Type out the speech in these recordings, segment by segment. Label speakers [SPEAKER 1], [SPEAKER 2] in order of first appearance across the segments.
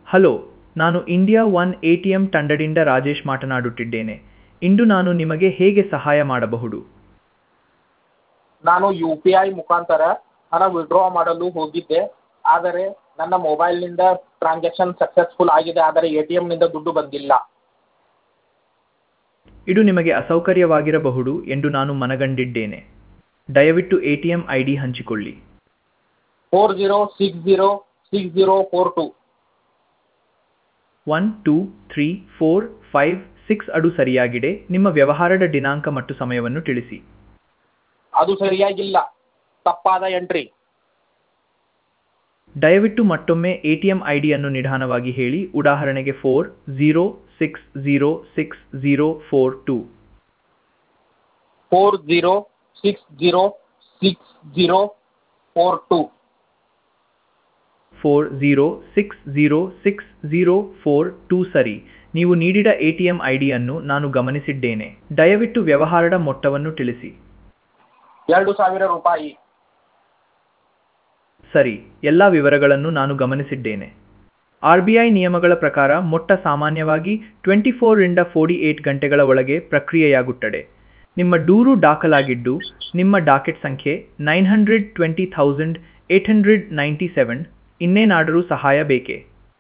[SPEAKER 1] Hello ನಾನು India one A T M ತಂಡದಿಂದ ರಾಜೇಶ್ ಮಾತನಾಡುತ್ತಿದ್ದೇನೆ ಇಂದು ನಾನು ನಿಮಗೆ ಹೇಗೆ ಸಹಾಯ ಮಾಡಬಹುದು
[SPEAKER 2] ನಾನು ಯು ಪಿ ಐ ಮುಖಾಂತರ ಹಣ ವಿಡ್ರಾ ಮಾಡಲು ಹೋಗಿದ್ದೆ ಆದರೆ ನನ್ನ ಮೊಬೈಲ್ನಿಂದ ಟ್ರಾನ್ಸಾಕ್ಷನ್ ಸಕ್ಸಸ್ಫುಲ್ ಆಗಿದೆ ಆದರೆ ಎ ಟಿ ಎಮ್ನಿಂದ ದುಡ್ಡು ಬಂದಿಲ್ಲ
[SPEAKER 1] ಇದು ನಿಮಗೆ ಅಸೌಕರ್ಯವಾಗಿರಬಹುದು ಎಂದು ನಾನು ಮನಗಂಡಿದ್ದೇನೆ ದಯವಿಟ್ಟು A T M I D ಹಂಚಿಕೊಳ್ಳಿ
[SPEAKER 2] four zero six zero six zero four two
[SPEAKER 1] one two three four five six ಅದು ಸರಿಯಾಗಿದೆ ನಿಮ್ಮ ವ್ಯವಹಾರದ ದಿನಾಂಕ ಮತ್ತು ಸಮಯವನ್ನು ತಿಳಿಸಿ
[SPEAKER 2] ಅದು ಸರಿಯಾಗಿಲ್ಲ ತಪ್ಪಾದ ಎಂಟ್ರಿ
[SPEAKER 1] ದಯವಿಟ್ಟು ಮತ್ತೊಮ್ಮೆ ಎ ಟಿ ಎಂ ಐ ಡಿಯನ್ನು ನಿಧಾನವಾಗಿ ಹೇಳಿ ಉದಾಹರಣೆಗೆ four zero six zero six zero four two
[SPEAKER 2] four zero six zero six zero four two
[SPEAKER 1] four zero six zero six zero four two ಸರಿ ನೀವು ನೀಡಿದ ಎ ಟಿ ಎಂ ಐ ಡಿಯನ್ನು ನಾನು ಗಮನಿಸಿದ್ದೇನೆ ದಯವಿಟ್ಟು ವ್ಯವಹಾರದ ಮೊತ್ತವನ್ನು ತಿಳಿಸಿ
[SPEAKER 2] ಎರಡು ಸಾವಿರ ರೂಪಾಯಿ
[SPEAKER 1] ಸರಿ ಎಲ್ಲ ವಿವರಗಳನ್ನು ನಾನು ಗಮನಿಸಿದ್ದೇನೆ ಆರ್ ಬಿ ಐ ನಿಯಮಗಳ ಪ್ರಕಾರ ಮೊಟ್ಟ ಸಾಮಾನ್ಯವಾಗಿ ಟ್ವೆಂಟಿ ಫೋರಿಂದ ಫೋರ್ಟಿ ಏಟ್ ಗಂಟೆಗಳ ಒಳಗೆ ಪ್ರಕ್ರಿಯೆಯಾಗುತ್ತದೆ ನಿಮ್ಮ ದೂರು ದಾಖಲಾಗಿದ್ದು ನಿಮ್ಮ ಡಾಕೆಟ್ ಸಂಖ್ಯೆ nine hundred twenty thousand eight hundred ninety seven ಇನ್ನೇನಾದರೂ ಸಹಾಯ ಬೇಕೇ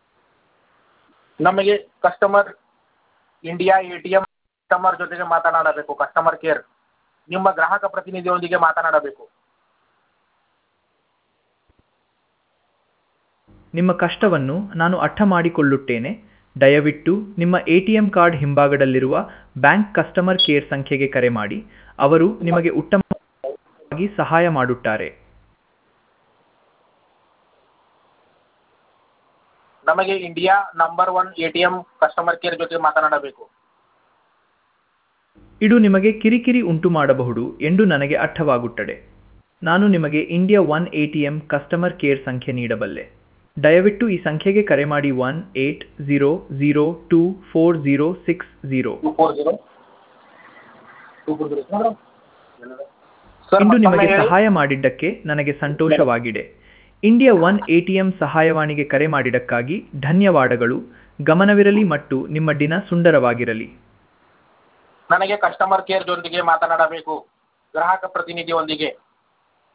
[SPEAKER 2] ನಮಗೆ customer India A T M customer ಜೊತೆಗೆ ಮಾತನಾಡಬೇಕು ಕಸ್ಟಮರ್ ಕೇರ್ ನಿಮ್ಮ ಗ್ರಾಹಕ ಪ್ರತಿನಿಧಿಯೊಂದಿಗೆ ಮಾತನಾಡಬೇಕು
[SPEAKER 1] ನಿಮ್ಮ ಕಷ್ಟವನ್ನು ನಾನು ಅರ್ಥ ಮಾಡಿಕೊಳ್ಳುತ್ತೇನೆ ದಯವಿಟ್ಟು ನಿಮ್ಮ ಎ ಟಿ ಎಂ ಕಾರ್ಡ್ ಹಿಂಭಾಗದಲ್ಲಿರುವ ಬ್ಯಾಂಕ್ ಕಸ್ಟಮರ್ ಕೇರ್ ಸಂಖ್ಯೆಗೆ ಕರೆ ಮಾಡಿ ಅವರು ನಿಮಗೆ ಉತ್ತಮವಾಗಿ ಸಹಾಯ ಮಾಡುತ್ತಾರೆ
[SPEAKER 2] ನಮಗೆ India number one A T M customer care ಜೊತೆ ಮಾತನಾಡಬೇಕು
[SPEAKER 1] ಇದು ನಿಮಗೆ ಕಿರಿಕಿರಿ ಉಂಟು ಮಾಡಬಹುದು ಎಂದು ನನಗೆ ಅರ್ಥವಾಗುತ್ತದೆ ನಾನು ನಿಮಗೆ India one A T M customer care ಸಂಖ್ಯೆ ನೀಡಬಲ್ಲೆ ದಯವಿಟ್ಟು ಈ ಸಂಖ್ಯೆಗೆ ಕರೆ ಮಾಡಿ one eight zero zero two four zero six zero
[SPEAKER 2] two four zero two four zero sir
[SPEAKER 1] ಇಂದು ನಿಮಗೆ
[SPEAKER 2] ಮತ್ತೊಮ್ಮೆ ಹೇಳಿ.
[SPEAKER 1] ಸಹಾಯ ಮಾಡಿದ್ದಕ್ಕೆ ನನಗೆ ಸಂತೋಷವಾಗಿದೆ India one A T M ಸಹಾಯವಾಣಿಗೆ ಕರೆ ಮಾಡಿದ್ದಕ್ಕಾಗಿ ಧನ್ಯವಾದಗಳು ಗಮನವಿರಲಿ ಮತ್ತು ನಿಮ್ಮ ದಿನ ಸುಂದರವಾಗಿರಲಿ
[SPEAKER 2] ನನಗೆ ಕಸ್ಟಮರ್ ಕೇರ್ ಜೊತೆಗೆ ಮಾತನಾಡಬೇಕು ಗ್ರಾಹಕ ಪ್ರತಿನಿಧಿಯೊಂದಿಗೆ